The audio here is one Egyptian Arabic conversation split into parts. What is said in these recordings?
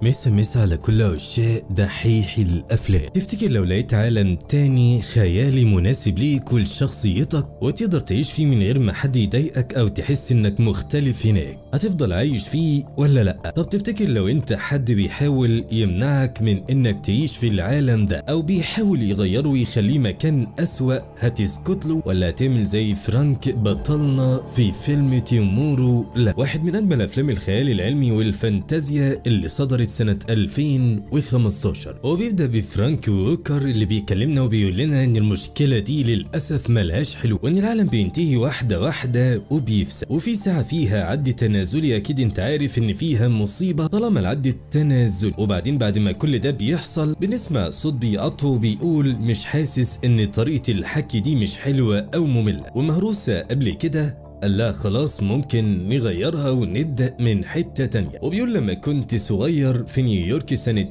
مسا مسا على كل عشاق دحيح الافلام تفتكر لو لقيت عالم تاني خيالي مناسب ليك ولشخصيتك وتقدر تعيش فيه من غير ما حد يضايقك او تحس انك مختلف هناك هتفضل عايش فيه ولا لا طب تفتكر لو انت حد بيحاول يمنعك من انك تعيش في العالم ده او بيحاول يغيره ويخليه مكان اسوأ هتسكت له ولا هتعمل زي فرانك بطلنا في فيلم تيمورو لا واحد من اجمل افلام الخيال العلمي والفانتازيا اللي صدرت سنة 2015 وبيبدأ بفرانك ووكر اللي بيكلمنا وبيقول لنا ان المشكلة دي للأسف ملهاش حلو وان العالم بينتهي واحدة واحدة وبيفسد وفي ساعة فيها عد تنازلي اكيد انت عارف ان فيها مصيبة طالما العد التنازل وبعدين بعد ما كل ده بيحصل بنسمع صوت بيقطع وبيقول مش حاسس ان طريقة الحكي دي مش حلوة او مملة ومهروسة قبل كده قال لا خلاص ممكن نغيرها ونبدأ من حتة تانية وبيقول لما كنت صغير في نيويورك سنة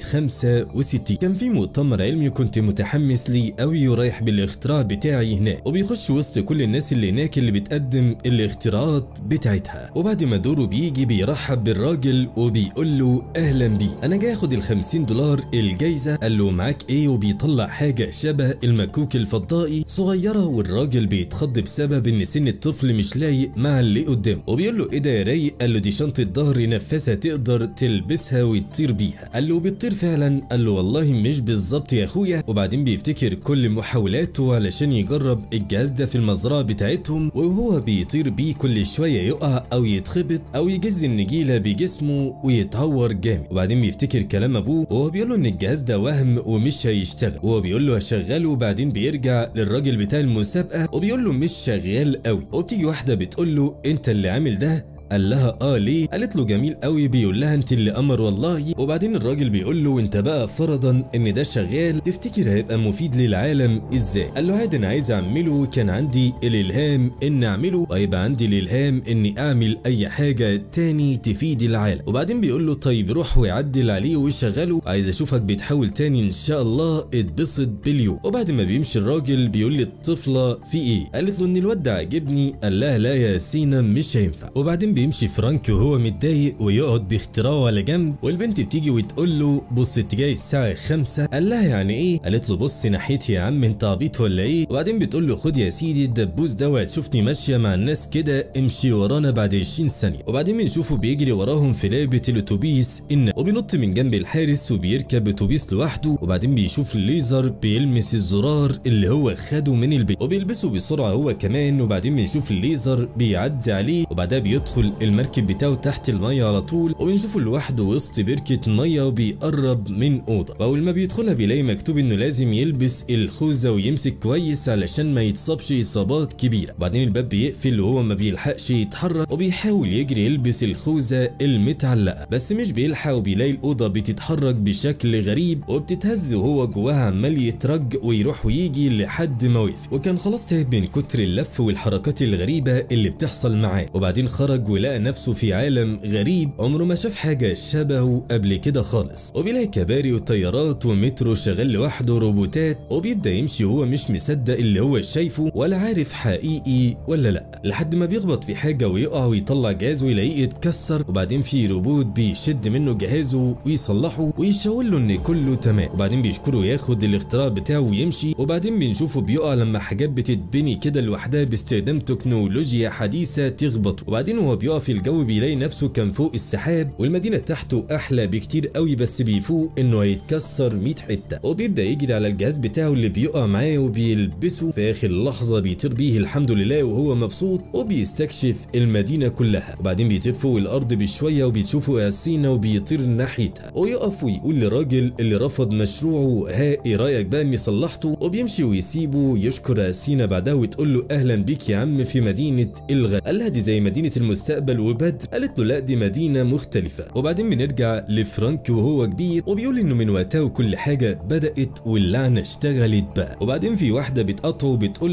65 كان في مؤتمر علمي كنت متحمس ليه قوي ورايح بالاختراع بتاعي هناك وبيخش وسط كل الناس اللي هناك اللي بتقدم الاختراعات بتاعتها وبعد ما دوره بيجي بيرحب بالراجل وبيقول له اهلا بيه انا جاي اخد ال 50 دولار الجايزة قال له معاك ايه وبيطلع حاجة شبه المكوك الفضائي صغيرة والراجل بيتخض بسبب ان سن الطفل مش لايق مع اللي قدامه وبيقول له ايه ده يا رايق قال له دي شنطه ظهر نفسها تقدر تلبسها وتطير بيها قال له بتطير فعلا قال له والله مش بالظبط يا اخويا وبعدين بيفتكر كل محاولاته علشان يجرب الجهاز ده في المزرعه بتاعتهم وهو بيطير بيه كل شويه يقع او يتخبط او يجز النجيله بجسمه ويتعور جامد وبعدين بيفتكر كلام ابوه وهو بيقول له ان الجهاز ده وهم ومش هيشتغل وهو بيقول له هشغله وبعدين بيرجع للراجل بتاع المسابقه وبيقول له مش شغال قوي وبتيجي واحده بتقول له انت اللي عامل ده قال لها اه ليه قالت له جميل قوي بيقول لها انت اللي امر والله وبعدين الراجل بيقول له انت بقى فرضا ان ده شغال تفتكر هيبقى مفيد للعالم ازاي قال له عادي انا عايز اعمله كان عندي الالهام ان اعمله وهيبقى عندي الالهام اني اعمل اي حاجه تاني تفيد العالم وبعدين بيقول له طيب روح ويعدل عليه وشغله عايز اشوفك بتحاول تاني ان شاء الله اتبسط باليوم وبعد ما بيمشي الراجل بيقول للطفله في ايه قالت له ان الواد ده عجبني قال لها لا يا سينا مش هينفع وبعدين بيمشي فرانك وهو متضايق ويقعد باختراعه على جنب والبنت بتيجي وتقول له بص انت جاي الساعه 5 قال لها يعني ايه قالت له بص ناحيتي يا عم انت عبيط ولا ايه وبعدين بتقول له خد يا سيدي الدبوس ده وهتشوفني ماشيه مع الناس كده امشي ورانا بعد 20 ثانيه وبعدين بنشوفه بيجري وراهم في لعبه الاتوبيس ان وبينط من جنب الحارس وبيركب اتوبيس لوحده وبعدين بيشوف الليزر بيلمس الزرار اللي هو خده من البيت وبيلبسه بسرعه هو كمان وبعدين بنشوف الليزر بيعدي عليه وبعدها بيدخل المركب بتاعه تحت الميه على طول وبنشوفه لوحده وسط بركه ميه وبيقرب من اوضه واول ما بيدخلها بيلاقي مكتوب انه لازم يلبس الخوذه ويمسك كويس علشان ما يتصابش اصابات كبيره وبعدين الباب بيقفل وهو ما بيلحقش يتحرك وبيحاول يجري يلبس الخوذه المتعلقه بس مش بيلحق وبيلاقي الاوضه بتتحرك بشكل غريب وبتتهز وهو جواها عمال يترج ويروح ويجي لحد ما وقف وكان خلاص تعب من كتر اللف والحركات الغريبه اللي بتحصل معاه وبعدين خرج ولقى نفسه في عالم غريب عمره ما شاف حاجه شبهه قبل كده خالص وبيلاقي كباري وطيارات ومترو شغال لوحده روبوتات وبيبدا يمشي وهو مش مصدق اللي هو شايفه ولا عارف حقيقي ولا لا لحد ما بيخبط في حاجه ويقع ويطلع جهازه ويلاقيه يتكسر وبعدين في روبوت بيشد منه جهازه ويصلحه ويشاور له ان كله تمام وبعدين بيشكره ياخد الاختراع بتاعه ويمشي وبعدين بنشوفه بيقع لما حاجات بتتبني كده لوحدها باستخدام تكنولوجيا حديثه تخبطه وبعدين وهو بيقع في الجو بيلاقي نفسه كان فوق السحاب والمدينه تحته احلى بكتير قوي بس بيفوق انه هيتكسر 100 حته وبيبدا يجري على الجهاز بتاعه اللي بيقع معاه وبيلبسه في اخر لحظه بيطير بيه الحمد لله وهو مبسوط وبيستكشف المدينه كلها وبعدين بيطير فوق الارض بشويه وبيشوفه ياسينا وبيطير ناحيتها ويقف ويقول للراجل اللي رفض مشروعه ها ايه رايك بقى اني صلحته وبيمشي ويسيبه يشكر ياسينا بعدها وتقول له اهلا بيك يا عم في مدينه الغد قال لها دي زي مدينه المستقبل وبدر قالت له لا دي مدينه مختلفه وبعدين بنرجع لفرانك وهو كبير وبيقول انه من وقتها وكل حاجه بدات واللعنه اشتغلت بقى وبعدين في واحده بتقطعه وبتقول له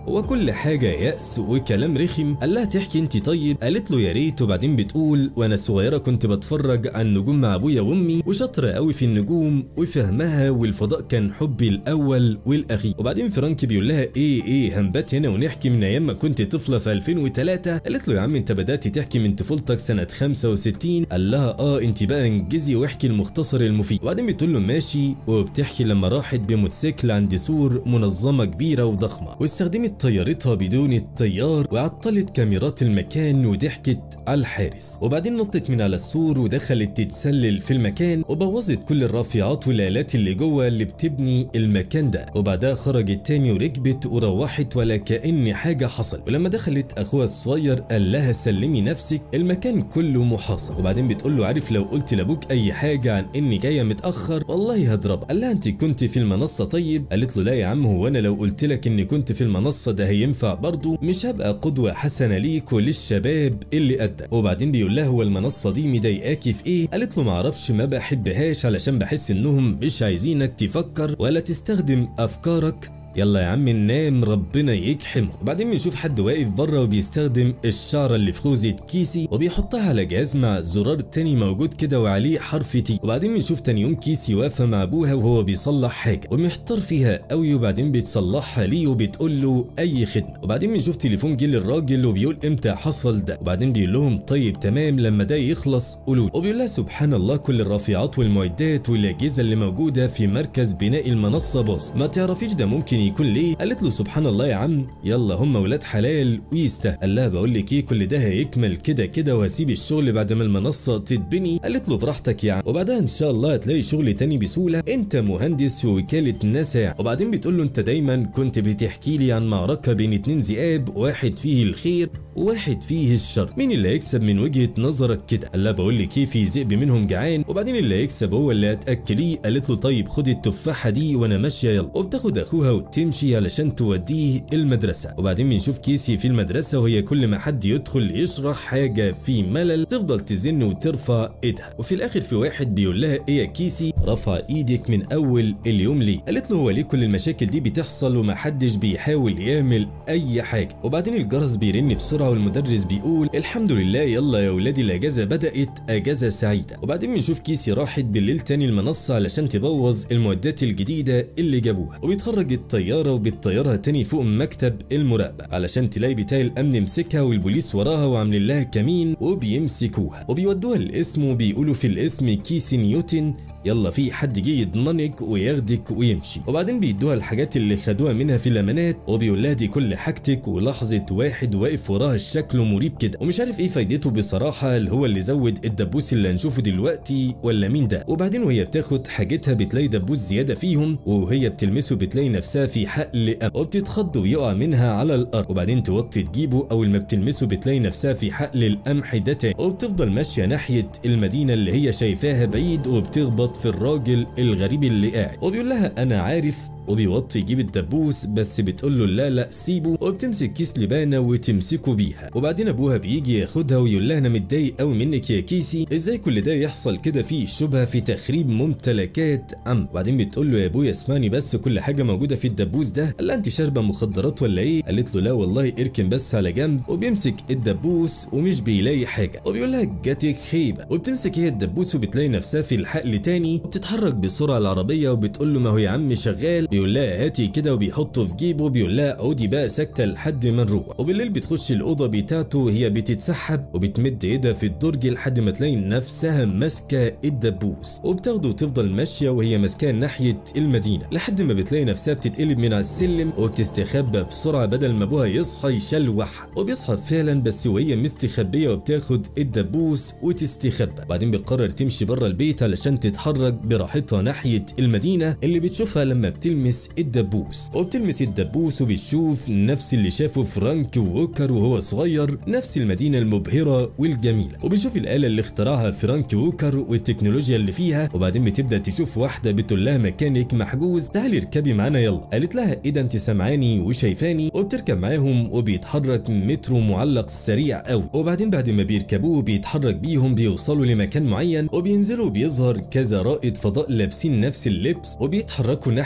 هو كل حاجه يأس وكلام رخم قال لها تحكي انت طيب قالت له يا ريت وبعدين بتقول وانا صغيره كنت بتفرج على النجوم مع ابويا وامي وشاطره قوي في النجوم وفهمها والفضاء كان حبي الاول والاخير وبعدين فرانك بيقول لها ايه ايه هنبات هنا ونحكي من ايام ما كنت طفله في 2003 قالت له يا عم انت بدات تحكي من طفولتك سنه 65 قال لها اه انت بقى انجزي واحكي المختصر المفيد وبعدين بتقول له ماشي وبتحكي لما راحت بموتوسيكل عند سور منظمه كبيره وضخمه واستخدمت طيارتها بدون الطيار وعطلت كاميرات المكان وضحكت على الحارس وبعدين نطت من على السور ودخلت تتسلل في المكان وبوظت كل الرافعات والالات اللي جوه اللي بتبني المكان ده وبعدها خرجت تاني وركبت وروحت ولا كأن حاجه حصل ولما دخلت اخوها الصغير قال لها سلمي نفسك المكان كله محاصر وبعدين بتقول له عارف لو قلت لابوك اي حاجه عن اني جايه متاخر والله هضرب قال لها انت كنت في المنصه طيب قالت له لا يا عم هو انا لو قلت لك اني كنت في المنصه ده هينفع برضه مش هبقى قدوه حسنه ليك وللشباب اللي قدك وبعدين بيقول لها هو المنصه دي مضايقاكي في ايه قالت له ما اعرفش ما بحبهاش علشان بحس انهم مش عايزينك تفكر ولا تستخدم افكارك يلا يا عم ننام ربنا يجحمه وبعدين بنشوف حد واقف بره وبيستخدم الشعره اللي في خوذه كيسي وبيحطها على جهاز مع زرار تاني موجود كده وعليه حرف تي وبعدين بنشوف تاني يوم كيسي واقفه مع ابوها وهو بيصلح حاجه ومحتار فيها قوي وبعدين بتصلحها ليه وبتقول له اي خدمه وبعدين بنشوف تليفون جه للراجل وبيقول امتى حصل ده وبعدين بيقول لهم طيب تمام لما ده يخلص قولوا وبيقول لها سبحان الله كل الرافعات والمعدات والاجهزه اللي موجوده في مركز بناء المنصه باظ ما تعرفيش ده ممكن يكون ليه قالت له سبحان الله يا عم يلا هم ولاد حلال ويستاهل قال لها بقول لك ايه كل ده هيكمل كده كده وهسيب الشغل بعد ما المنصه تتبني قالت له براحتك يا عم وبعدها ان شاء الله هتلاقي شغل تاني بسهوله انت مهندس في وكاله ناسا وبعدين بتقول له انت دايما كنت بتحكي لي عن معركه بين اتنين ذئاب واحد فيه الخير وواحد فيه الشر مين اللي هيكسب من وجهه نظرك كده قال لها بقول لك ايه في ذئب منهم جعان وبعدين اللي هيكسب هو اللي هتاكليه قالت له طيب خد التفاحه دي وانا ماشيه يلا وبتاخد اخوها وتمشي علشان توديه المدرسه وبعدين بنشوف كيسي في المدرسه وهي كل ما حد يدخل يشرح حاجه في ملل تفضل تزن وترفع ايدها وفي الاخر في واحد بيقول لها ايه يا كيسي رفع ايدك من اول اليوم ليه قالت له هو ليه كل المشاكل دي بتحصل ومحدش بيحاول يعمل اي حاجه وبعدين الجرس بيرن بسرعه والمدرس بيقول الحمد لله يلا يا ولادي الاجازه بدات اجازه سعيده وبعدين بنشوف كيسي راحت بالليل تاني المنصه علشان تبوظ المعدات الجديده اللي جابوها وبيتخرج الطياره وبتطيرها تاني فوق مكتب المراقبه علشان تلاقي بتاع الامن مسكها والبوليس وراها وعاملين لها كمين وبيمسكوها وبيودوها الاسم وبيقولوا في الاسم كيسي نيوتن يلا في حد جه يضمنك وياخدك ويمشي وبعدين بيدوها الحاجات اللي خدوها منها في الامانات وبيقول لها دي كل حاجتك ولحظه واحد واقف وراها شكله مريب كده ومش عارف ايه فايدته بصراحه اللي هو اللي زود الدبوس اللي هنشوفه دلوقتي ولا مين ده وبعدين وهي بتاخد حاجتها بتلاقي دبوس زياده فيهم وهي بتلمسه بتلاقي نفسها في حقل أم وبتتخض ويقع منها على الارض وبعدين توطي تجيبه اول ما بتلمسه بتلاقي نفسها في حقل القمح ده تاني وبتفضل ماشيه ناحيه المدينه اللي هي شايفاها بعيد وبتخبط في الراجل الغريب اللي قاعد وبيقول لها انا عارف وبيوطي يجيب الدبوس بس بتقول له لا لا سيبه وبتمسك كيس لبانه وتمسكه بيها وبعدين ابوها بيجي ياخدها ويقول لها انا متضايق قوي منك يا كيسي ازاي كل ده يحصل كده فيه شبهه في تخريب ممتلكات عم وبعدين بتقول له يا ابويا اسمعني بس كل حاجه موجوده في الدبوس ده قال لها انت شاربه مخدرات ولا ايه قالت له لا والله اركن بس على جنب وبيمسك الدبوس ومش بيلاقي حاجه وبيقول لها جاتك خيبه وبتمسك هي الدبوس وبتلاقي نفسها في الحقل تاني وبتتحرك بسرعه العربيه وبتقول له ما هو يا عم شغال بيقول لها هاتي كده وبيحطه في جيبه بيقول لها عودي بقى ساكته لحد ما نروح وبالليل بتخش الاوضه بتاعته وهي بتتسحب وبتمد ايدها في الدرج لحد ما تلاقي نفسها ماسكه الدبوس وبتاخده وتفضل ماشيه وهي ماسكاه ناحيه المدينه لحد ما بتلاقي نفسها بتتقلب من على السلم وبتستخبى بسرعه بدل ما ابوها يصحى يشلوح وبيصحى فعلا بس وهي مستخبيه وبتاخد الدبوس وتستخبى بعدين بتقرر تمشي بره البيت علشان تتحرك براحتها ناحيه المدينه اللي بتشوفها لما بتلمس الدبوس وبتلمس الدبوس وبتشوف نفس اللي شافه فرانك ووكر وهو صغير نفس المدينه المبهره والجميله وبتشوف الاله اللي اخترعها فرانك ووكر والتكنولوجيا اللي فيها وبعدين بتبدا تشوف واحده بتقول لها مكانك محجوز تعالي اركبي معانا يلا قالت لها ايه ده انت سامعاني وشايفاني وبتركب معاهم وبيتحرك مترو معلق سريع قوي وبعدين بعد ما بيركبوه بيتحرك بيهم بيوصلوا لمكان معين وبينزلوا بيظهر كذا رائد فضاء لابسين نفس اللبس وبيتحركوا ناحيه حاجه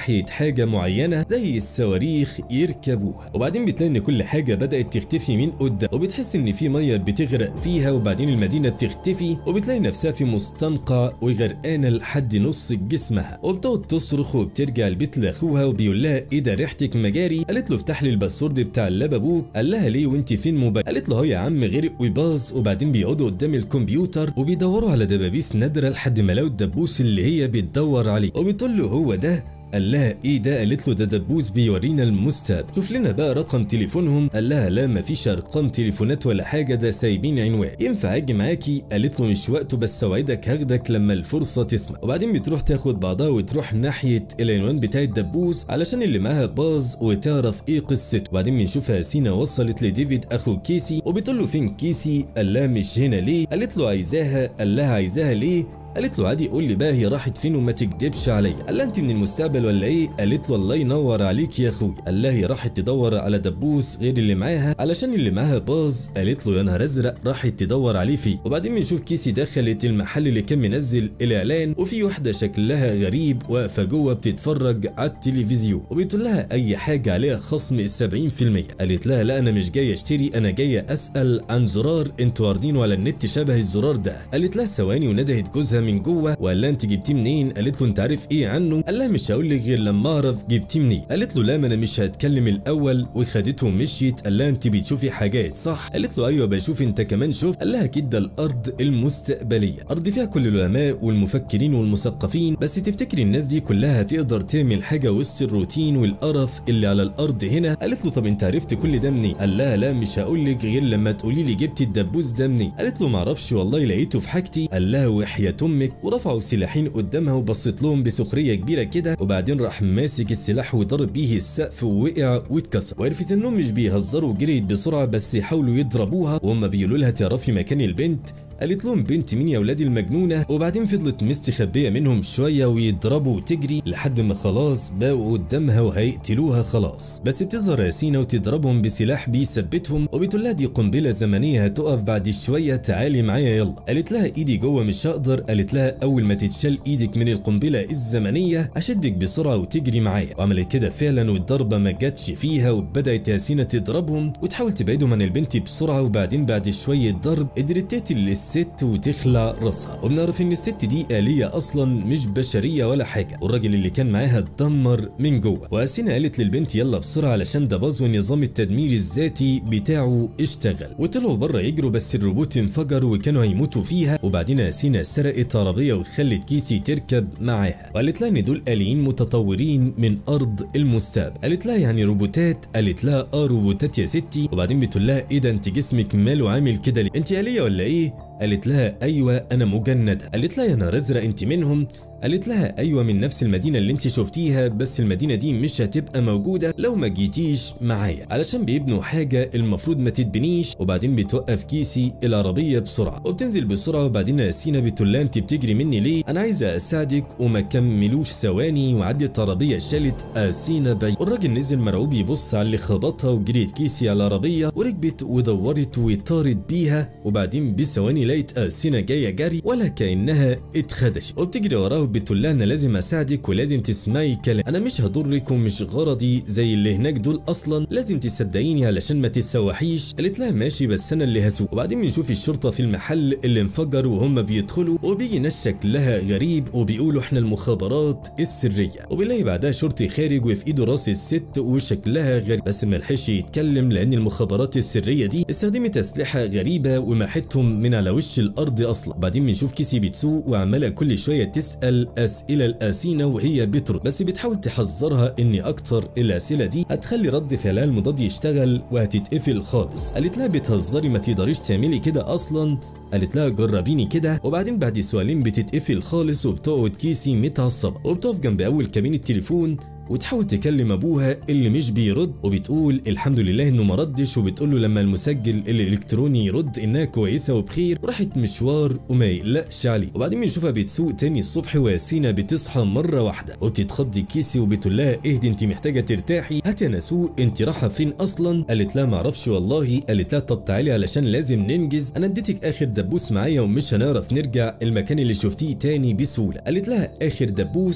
حاجه معينه زي الصواريخ يركبوها وبعدين بتلاقي ان كل حاجه بدات تختفي من قدام وبتحس ان في ميه بتغرق فيها وبعدين المدينه بتختفي وبتلاقي نفسها في مستنقع وغرقانه لحد نص جسمها وبتقعد تصرخ وبترجع البيت لاخوها وبيقول لها ايه ده ريحتك مجاري قالت له افتح لي الباسورد بتاع اللاب ابوك قال لها ليه وانت فين موبايل قالت له اهو يا عم غرق وباظ وبعدين بيقعدوا قدام الكمبيوتر وبيدوروا على دبابيس نادره لحد ما لقوا الدبوس اللي هي بتدور عليه وبتقول له هو ده قال لها ايه ده قالت له ده دبوس بيورينا المستقبل شوف لنا بقى رقم تليفونهم قال لها لا مفيش ارقام تليفونات ولا حاجه ده سايبين عنوان ينفع اجي معاكي قالت له مش وقته بس اوعدك هاخدك لما الفرصه تسمع وبعدين بتروح تاخد بعضها وتروح ناحيه العنوان بتاع الدبوس علشان اللي معاها باظ وتعرف ايه قصته وبعدين بنشوفها سينا وصلت لديفيد اخو كيسي وبتقول له فين كيسي قال لها مش هنا ليه قالت له عايزاها قال لها عايزاها ليه قالت له عادي قول لي بقى هي راحت فين وما تكدبش عليا قال لها انت من المستقبل ولا ايه قالت له الله ينور عليك يا اخويا قال لها هي راحت تدور على دبوس غير اللي معاها علشان اللي معاها باظ قالت له يا نهار ازرق راحت تدور عليه فيه وبعدين بنشوف كيسي دخلت المحل اللي كان منزل الاعلان وفي واحده شكلها غريب واقفه جوه بتتفرج على التلفزيون وبتقول لها اي حاجه عليها خصم 70% قالت لها لا انا مش جايه اشتري انا جايه اسال عن زرار انتوا واردينه على النت شبه الزرار ده قالت لها ثواني وندهت جوزها من جوه وقال لها انت جبتيه منين قالت له انت عارف ايه عنه قال لها مش هقول لك غير لما اعرف جبتيه منين قالت له لا ما انا مش هتكلم الاول وخدته ومشيت قال لها انت بتشوفي حاجات صح قالت له ايوه بشوف انت كمان شوف قال لها اكيد ده الارض المستقبليه ارض فيها كل العلماء والمفكرين والمثقفين بس تفتكري الناس دي كلها تقدر تعمل حاجه وسط الروتين والقرف اللي على الارض هنا قالت له طب انت عرفت كل ده منين قال لها لا مش هقول لك غير لما تقولي لي جبتي الدبوس ده منين قالت له معرفش والله لقيته في حاجتي قال لها وحياه امك ورفعوا سلاحين قدامها وبصت لهم بسخريه كبيره كده وبعدين راح ماسك السلاح وضرب بيه السقف ووقع واتكسر وعرفت انهم مش بيهزروا وجريت بسرعه بس يحاولوا يضربوها وهم بيقولوا لها تعرفي مكان البنت قالت لهم بنت مين يا ولادي المجنونه وبعدين فضلت مستخبيه منهم شويه ويضربوا وتجري لحد ما خلاص بقوا قدامها وهيقتلوها خلاص بس بتظهر ياسينة وتضربهم بسلاح بيثبتهم وبتقول لها دي قنبله زمنيه هتقف بعد شويه تعالي معايا يلا قالت لها ايدي جوه مش هقدر قالت لها اول ما تتشال ايدك من القنبله الزمنيه اشدك بسرعه وتجري معايا وعملت كده فعلا والضربه ما جاتش فيها وبدات ياسينة تضربهم وتحاول تبعدهم عن البنت بسرعه وبعدين بعد شويه ضرب قدرت تقتل الست وتخلع راسها وبنعرف ان الست دي آلية اصلا مش بشرية ولا حاجة والراجل اللي كان معاها اتدمر من جوه واسينا قالت للبنت يلا بسرعة علشان ده باظ ونظام التدمير الذاتي بتاعه اشتغل وطلعوا بره يجروا بس الروبوت انفجر وكانوا هيموتوا فيها وبعدين اسينا سرقت عربية وخلت كيسي تركب معاها وقالت لها ان دول آليين متطورين من ارض المستقبل قالت لها يعني روبوتات قالت لها اه روبوتات يا ستي وبعدين بتقول لها ايه ده انت جسمك ماله عامل كده ليه انت آلية ولا ايه قالت لها ايوه انا مجنده قالت لها يا نهار ازرق انت منهم قالت لها ايوه من نفس المدينه اللي انت شفتيها بس المدينه دي مش هتبقى موجوده لو ما جيتيش معايا علشان بيبنوا حاجه المفروض ما تتبنيش وبعدين بتوقف كيسي العربيه بسرعه وبتنزل بسرعه وبعدين ياسينة بتقول لها انت بتجري مني ليه انا عايزه اساعدك وما كملوش ثواني وعدت عربيه شالت اسينا بعيد والراجل نزل مرعوب يبص على اللي خبطها وجريت كيسي على العربيه وركبت ودورت وطارت بيها وبعدين بثواني لقيت اسينا جايه جري ولا كانها اتخدشت وبتجري وراه بتقول لها انا لازم اساعدك ولازم تسمعي كلام انا مش هضرك ومش غرضي زي اللي هناك دول اصلا لازم تصدقيني علشان ما تتسوحيش قالت لها ماشي بس انا اللي هسوق وبعدين بنشوف الشرطه في المحل اللي انفجر وهم بيدخلوا وبيجي ناس شكلها غريب وبيقولوا احنا المخابرات السريه وبنلاقي بعدها شرطي خارج وفي ايده راس الست وشكلها غريب بس ما لحقش يتكلم لان المخابرات السريه دي استخدمت اسلحه غريبه ومحتهم من على وش الارض اصلا بعدين بنشوف كيسي بتسوق وعماله كل شويه تسال الاسئله الاسينه وهي بترد بس بتحاول تحذرها ان اكتر الاسئله دي هتخلي رد فعلها المضاد يشتغل وهتتقفل خالص قالت لها بتهزري ما تقدريش تعملي كده اصلا قالت لها جربيني كده وبعدين بعد سؤالين بتتقفل خالص وبتقعد كيسي متعصبه وبتقف جنب اول كابين التليفون وتحاول تكلم ابوها اللي مش بيرد وبتقول الحمد لله انه ما ردش وبتقول له لما المسجل الالكتروني يرد انها كويسه وبخير وراحت مشوار وما يقلقش عليه وبعدين بنشوفها بتسوق تاني الصبح وياسينة بتصحى مره واحده وبتتخضي كيسي وبتقول لها اهدي انت محتاجه ترتاحي هاتي انا اسوق انت رايحه فين اصلا قالت لها معرفش والله قالت لها طب تعالي علشان لازم ننجز انا اديتك اخر دبوس معايا ومش هنعرف نرجع المكان اللي شفتيه تاني بسهوله قالت لها اخر دبوس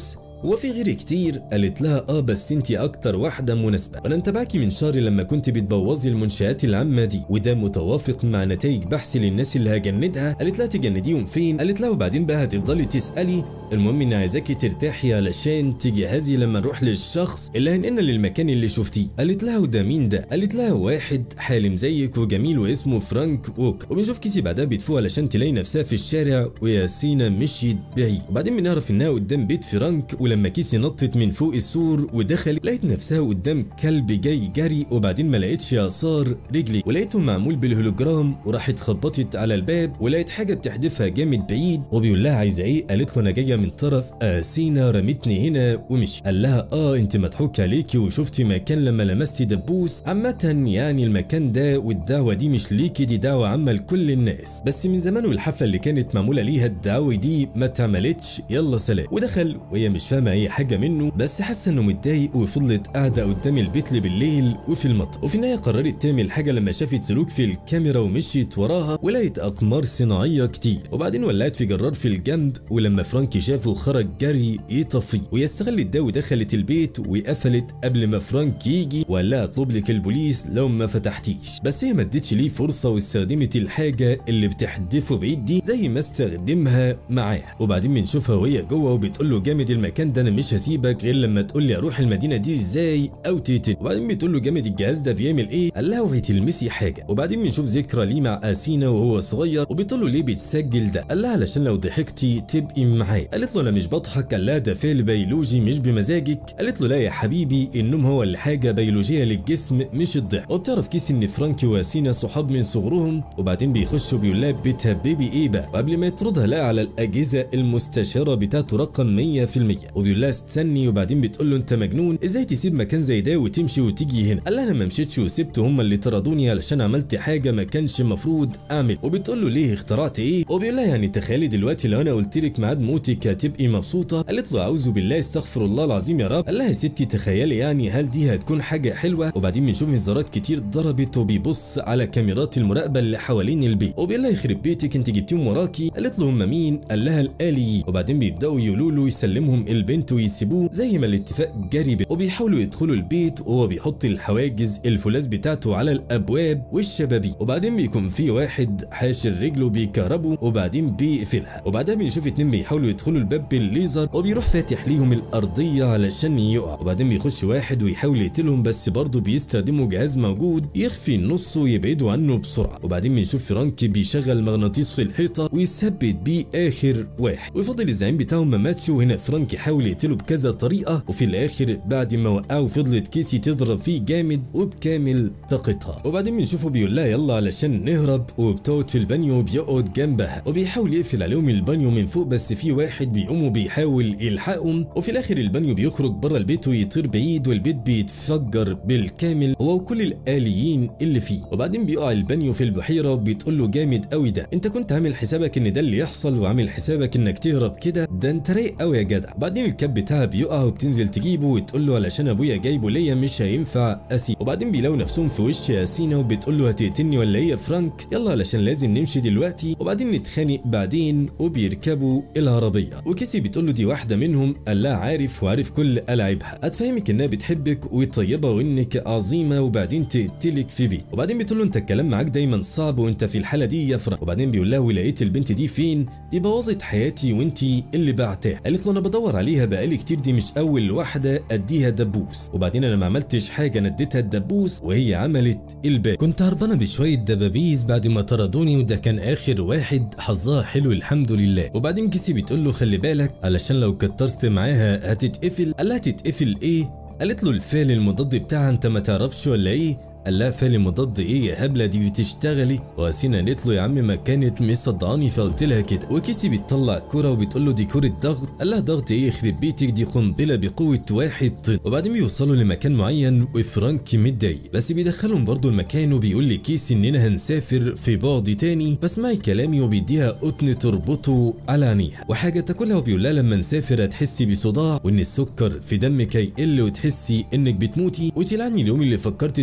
وفي غير كتير قالت لها اه بس انت اكتر واحده مناسبه وانا متابعكي من شهر لما كنت بتبوظي المنشات العامه دي وده متوافق مع نتائج بحثي للناس اللي هجندها قالت لها تجنديهم فين قالت لها وبعدين بقى هتفضلي تسالي المهم اني عايزاكي ترتاحي علشان تجهزي لما نروح للشخص اللي هنقلنا للمكان اللي شفتيه قالت لها وده مين ده قالت لها واحد حالم زيك وجميل واسمه فرانك ووك وبنشوف كيسي بعدها بتفوق علشان تلاقي نفسها في الشارع وياسينا مشيت بعيد وبعدين بنعرف انها قدام بيت فرانك ولما كيسي نطت من فوق السور ودخلت لقيت نفسها قدام كلب جاي جري وبعدين ما لقيتش يسار رجلي ولقيته معمول بالهولوجرام وراحت خبطت على الباب ولقيت حاجه بتحدفها جامد بعيد وبيقول لها عايزه ايه قالت له انا جايه من طرف اسينا رمتني هنا ومشي قال لها اه انت مضحوك عليكي وشفتي مكان لما لمستي دبوس عامه يعني المكان ده والدعوه دي مش ليكي دي دعوه عامه لكل الناس بس من زمان والحفله اللي كانت معموله ليها الدعوه دي ما اتعملتش يلا سلام ودخل وهي مش فاهمه اي حاجه منه بس حاسه انه متضايق وفضلت قاعده قدام البيت بالليل وفي المطر وفي النهايه قررت تعمل حاجه لما شافت سلوك في الكاميرا ومشيت وراها ولقيت اقمار صناعيه كتير وبعدين ولعت في جرار في الجنب ولما فرانكي شافه خرج جري يطفي وهي استغلت ده ودخلت البيت وقفلت قبل ما فرانك يجي وقال لها اطلب لك البوليس لو ما فتحتيش بس هي ما ادتش ليه فرصه واستخدمت الحاجه اللي بتحدفه بعيد دي زي ما استخدمها معاه وبعدين بنشوفها وهي جوه وبتقول له جامد المكان ده انا مش هسيبك غير لما تقول لي اروح المدينه دي ازاي او تقتل وبعدين بتقول له جامد الجهاز ده بيعمل ايه قال لها اوعي تلمسي حاجه وبعدين بنشوف ذكرى ليه مع اسينا وهو صغير وبتقول له ليه بتسجل ده قال لها علشان لو ضحكتي تبقي معايا قالت له انا مش بضحك قال لها ده فعل بيولوجي مش بمزاجك قالت له لا يا حبيبي النوم هو اللي حاجه بيولوجيه للجسم مش الضحك وبتعرف كيس ان فرانكي واسينا صحاب من صغرهم وبعدين بيخش وبيقول لها بتهببي ايه بقى وقبل ما يطردها لها على الاجهزه المستشاره بتاعته رقم 100% وبيقول لها استني وبعدين بتقول له انت مجنون ازاي تسيب مكان زي ده وتمشي وتيجي هنا قال لها انا ما مشيتش وسبت هم اللي طردوني علشان عملت حاجه ما كانش المفروض اعمل وبتقول له ليه اخترعت ايه وبيقول لها يعني تخيلي دلوقتي لو انا قلت لك ميعاد موتك هتبقي مبسوطه قالت له اعوذ بالله استغفر الله العظيم يا رب قال لها يا ستي تخيلي يعني هل دي هتكون حاجه حلوه وبعدين بنشوف انذارات كتير ضربت وبيبص على كاميرات المراقبه اللي حوالين البيت وبيقول لها يخرب بيتك انت جبتيهم وراكي قالت له هم مين قال لها الالي وبعدين بيبداوا يقولوا له يسلمهم البنت ويسيبوه زي ما الاتفاق جري بيه وبيحاولوا يدخلوا البيت وهو بيحط الحواجز الفولاذ بتاعته على الابواب والشبابيك وبعدين بيكون في واحد حاشر رجله بيكهربه وبعدين بيقفلها وبعدها بنشوف اتنين بيحاولوا يدخلوا الباب بالليزر وبيروح فاتح ليهم الارضيه علشان يقع وبعدين بيخش واحد ويحاول يقتلهم بس برضه بيستخدموا جهاز موجود يخفي النص ويبعدوا عنه بسرعه وبعدين بنشوف فرانك بيشغل مغناطيس في الحيطه ويثبت بيه اخر واحد ويفضل الزعيم بتاعهم ما ماتش وهنا فرانك يحاول يقتله بكذا طريقه وفي الاخر بعد ما وقعه فضلت كيسي تضرب فيه جامد وبكامل طاقتها وبعدين بنشوفه بيقول لها يلا علشان نهرب وبتقعد في البانيو وبيقعد جنبها وبيحاول يقفل عليهم البانيو من فوق بس في واحد بيقوم وبيحاول يلحقهم وفي الاخر البانيو بيخرج بره البيت ويطير بعيد والبيت بيتفجر بالكامل هو وكل الاليين اللي فيه وبعدين بيقع البانيو في البحيره وبتقول له جامد قوي ده انت كنت عامل حسابك ان ده اللي يحصل وعامل حسابك انك تهرب كده ده انت رايق قوي يا جدع بعدين الكاب بتاعها بيقع وبتنزل تجيبه وتقول له علشان ابويا جايبه ليا مش هينفع اسيب وبعدين بيلاقوا نفسهم في وش ياسينا وبتقول له هتقتلني ولا ايه يا فرانك يلا علشان لازم نمشي دلوقتي وبعدين نتخانق بعدين وبيركبوا العربيه وكيسي بتقول له دي واحده منهم قال لها عارف وعارف كل ألاعبها هتفهمك انها بتحبك وطيبه وانك عظيمه وبعدين تقتلك في بيت وبعدين بتقول له انت الكلام معاك دايما صعب وانت في الحاله دي يا فرانك وبعدين بيقول لها ولقيت البنت دي فين دي بوظت حياتي وانت اللي بعتها قالت له انا بدور عليها بقالي كتير دي مش اول واحده اديها دبوس وبعدين انا ما عملتش حاجه انا اديتها الدبوس وهي عملت الباقي كنت هربانه بشويه دبابيس بعد ما طردوني وده كان اخر واحد حظها حلو الحمد لله وبعدين كيسي بتقول له خلي بالك علشان لو كترت معاها هتتقفل قال لها تتقفل ايه قالت له الفعل المضاد بتاعها انت ما تعرفش ولا ايه قال لها فعل مضاد ايه يا هبله دي بتشتغلي واسينا قالت له يا عم ما كانت مصدقاني فقلت لها كده وكيسي بتطلع كرة وبتقول له دي كرة ضغط قال لها ضغط ايه يخرب بيتك دي قنبله بقوه واحد طن وبعدين بيوصلوا لمكان معين وفرانك متضايق بس بيدخلهم برضه المكان وبيقول لكيسي اننا هنسافر في بعد تاني فاسمعي كلامي وبيديها قطن تربطه على عينيها وحاجه تاكلها وبيقول لها لما نسافر هتحسي بصداع وان السكر في دمك هيقل وتحسي انك بتموتي وتلعني اليوم اللي فكرت تعملي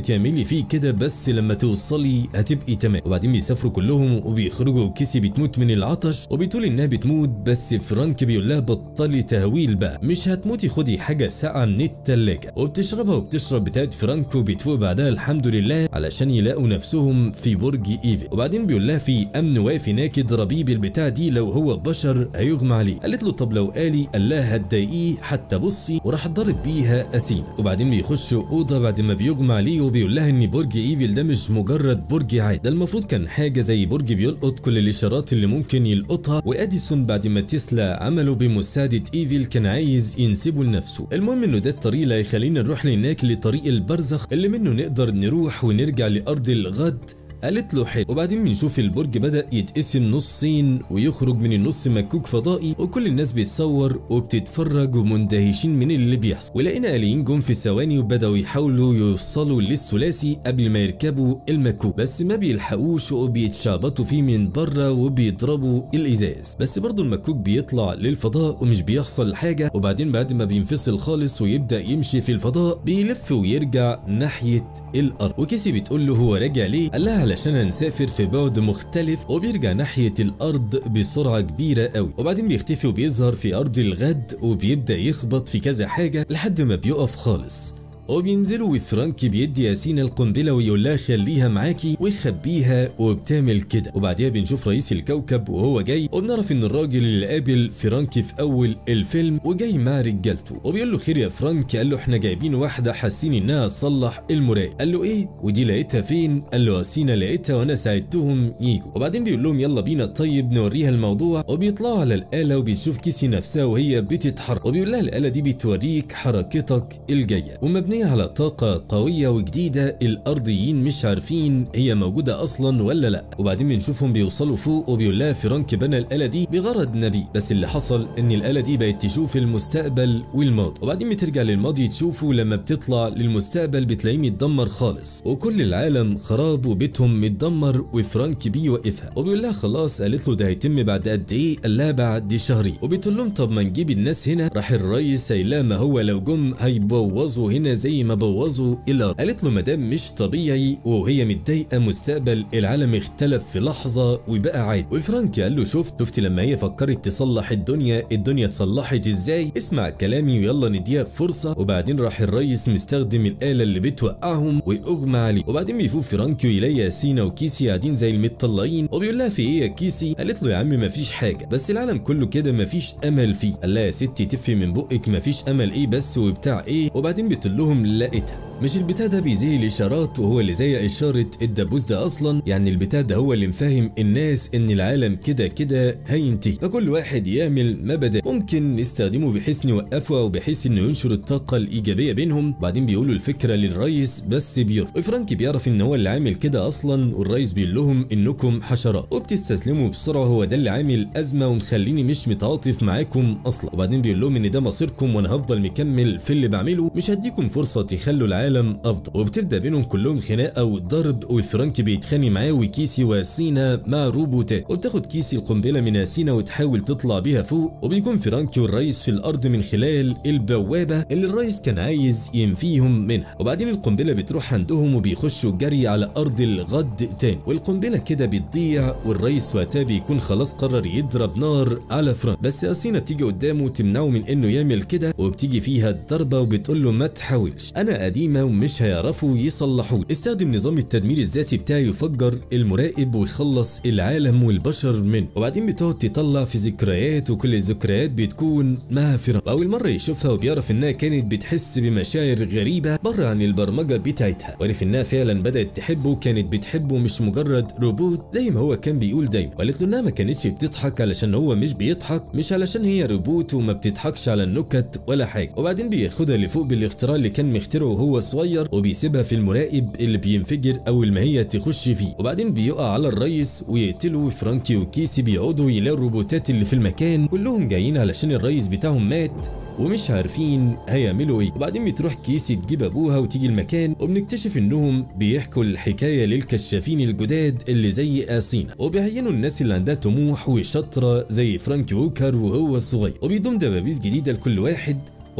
فيه كده بس لما توصلي هتبقي تمام وبعدين بيسافروا كلهم وبيخرجوا وكيسي بتموت من العطش وبتقول انها بتموت بس فرانك بيقول لها بطلي تهويل بقى مش هتموتي خدي حاجه ساقعه من التلاجة وبتشربها وبتشرب بتاعت فرانك وبتفوق بعدها الحمد لله علشان يلاقوا نفسهم في برج ايفي وبعدين بيقول لها في امن واقف هناك اضربيه بالبتاع دي لو هو بشر هيغمى عليه قالت له طب لو قالي قال لها هتضايقيه حتى بصي وراح ضرب بيها اسينا وبعدين بيخشوا اوضه بعد ما بيغمى عليه وبيقول لها ان برج ايفل ده مش مجرد برج عادي ده المفروض كان حاجه زي برج بيلقط كل الاشارات اللي ممكن يلقطها واديسون بعد ما تسلا عمله بمساعده ايفل كان عايز ينسبه لنفسه المهم انه ده الطريق اللي هيخلينا نروح هناك لطريق البرزخ اللي منه نقدر نروح ونرجع لارض الغد قالت له حلو وبعدين بنشوف البرج بدأ يتقسم نصين ويخرج من النص مكوك فضائي وكل الناس بتصور وبتتفرج ومندهشين من اللي بيحصل ولقينا آليين جم في ثواني وبدأوا يحاولوا يوصلوا للثلاثي قبل ما يركبوا المكوك بس ما بيلحقوش وبيتشعبطوا فيه من بره وبيضربوا الإزاز بس برضه المكوك بيطلع للفضاء ومش بيحصل حاجة وبعدين بعد ما بينفصل خالص ويبدأ يمشي في الفضاء بيلف ويرجع ناحية الأرض وكيسي بتقول له هو راجع ليه؟ قال لها علشان هنسافر في بعد مختلف وبيرجع ناحية الأرض بسرعة كبيرة قوي وبعدين بيختفي وبيظهر في أرض الغد وبيبدأ يخبط في كذا حاجة لحد ما بيقف خالص وبينزلوا وفرانك بيدي ياسين القنبلة ويقول لها خليها معاكي ويخبيها وبتعمل كده وبعديها بنشوف رئيس الكوكب وهو جاي وبنعرف ان الراجل اللي قابل فرانك في اول الفيلم وجاي مع رجالته وبيقول له خير يا فرانك قال له احنا جايبين واحدة حاسين انها تصلح المراية قال له ايه ودي لقيتها فين قال له ياسين لقيتها وانا ساعدتهم يجوا وبعدين بيقول لهم يلا بينا طيب نوريها الموضوع وبيطلعوا على الآلة وبيشوف كيسي نفسها وهي بتتحرك وبيقول لها الآلة دي بتوريك حركتك الجاية ومبنية على طاقة قوية وجديدة الأرضيين مش عارفين هي موجودة أصلا ولا لا وبعدين بنشوفهم بيوصلوا فوق وبيقول لها فرانك بنى الآلة دي بغرض نبي بس اللي حصل إن الآلة دي بقت تشوف المستقبل والماضي وبعدين بترجع للماضي تشوفه لما بتطلع للمستقبل بتلاقيه متدمر خالص وكل العالم خراب وبيتهم متدمر وفرانك بيوقفها وبيقول لها خلاص قالت له ده هيتم بعد قد ايه قال لها بعد شهرين وبتقول لهم طب ما نجيب الناس هنا راح الرئيس قايل ما هو لو جم هيبوظوا هنا زي ما بوظوا الارض قالت له مدام مش طبيعي وهي متضايقه مستقبل العالم اختلف في لحظه وبقى عادي وفرانك قال له شفت شفت لما هي فكرت تصلح الدنيا الدنيا اتصلحت ازاي اسمع كلامي ويلا نديها فرصه وبعدين راح الرئيس مستخدم الاله اللي بتوقعهم واغمى عليه وبعدين بيفوق فرانك ويلاقي ياسينا وكيسي قاعدين زي المتطلعين وبيقول لها في ايه يا كيسي قالت له يا عم مفيش حاجه بس العالم كله كده مفيش امل فيه قال لها يا ستي تفي من بقك مفيش امل ايه بس وبتاع ايه وبعدين بتقول لهم لقيتها مش البتاع ده بيزي الاشارات وهو اللي زي اشاره الدبوس ده اصلا يعني البتاع ده هو اللي مفهم الناس ان العالم كده كده هينتهي فكل واحد يعمل ما بدا ممكن نستخدمه بحيث نوقفه او بحيث انه ينشر الطاقه الايجابيه بينهم بعدين بيقولوا الفكره للرئيس بس بيرفض وفرانكي بيعرف ان هو اللي عامل كده اصلا والرئيس بيقول لهم انكم حشرات وبتستسلموا بسرعه هو ده اللي عامل ازمه ومخليني مش متعاطف معاكم اصلا وبعدين بيقول لهم ان ده مصيركم وانا هفضل مكمل في اللي بعمله مش هديكم فرصه تخلوا العالم افضل وبتبدا بينهم كلهم خناقه وضرب وفرانكي بيتخانق معاه وكيسي وسينا مع روبوتات وبتاخد كيسي القنبله من سينا وتحاول تطلع بيها فوق وبيكون فرانكي والرئيس في الارض من خلال البوابه اللي الرئيس كان عايز ينفيهم منها وبعدين القنبله بتروح عندهم وبيخشوا جري على ارض الغد تاني والقنبله كده بتضيع والرئيس وقتها بيكون خلاص قرر يضرب نار على فرانك بس اسينا بتيجي قدامه تمنعه من انه يعمل كده وبتيجي فيها الضربه وبتقول له ما تحاولش انا قديمه ومش هيعرفوا يصلحوه استخدم نظام التدمير الذاتي بتاعي يفجر المراقب ويخلص العالم والبشر منه وبعدين بتقعد تطلع في ذكريات وكل الذكريات بتكون مع فرانك واول مره يشوفها وبيعرف انها كانت بتحس بمشاعر غريبه بره عن البرمجه بتاعتها وعرف انها فعلا بدات تحبه كانت بتحبه مش مجرد روبوت زي ما هو كان بيقول دايما وقالت له انها ما كانتش بتضحك علشان هو مش بيضحك مش علشان هي روبوت وما بتضحكش على النكت ولا حاجه وبعدين بياخدها لفوق بالاختراع اللي كان مخترعه وهو صغير وبيسيبها في المراقب اللي بينفجر اول ما هي تخش فيه وبعدين بيقع على الرئيس ويقتله فرانكي وكيسي بيقعدوا يلاقوا الروبوتات اللي في المكان كلهم جايين علشان الرئيس بتاعهم مات ومش عارفين هيعملوا ايه وبعدين بتروح كيسي تجيب ابوها وتيجي المكان وبنكتشف انهم بيحكوا الحكايه للكشافين الجداد اللي زي اسينا وبيعينوا الناس اللي عندها طموح وشاطره زي فرانك ووكر وهو الصغير وبيضم دبابيس جديده لكل واحد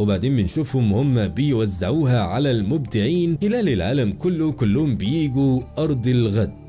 وبعدين بنشوفهم هم بيوزعوها على المبدعين خلال العالم كله كلهم بيجوا أرض الغد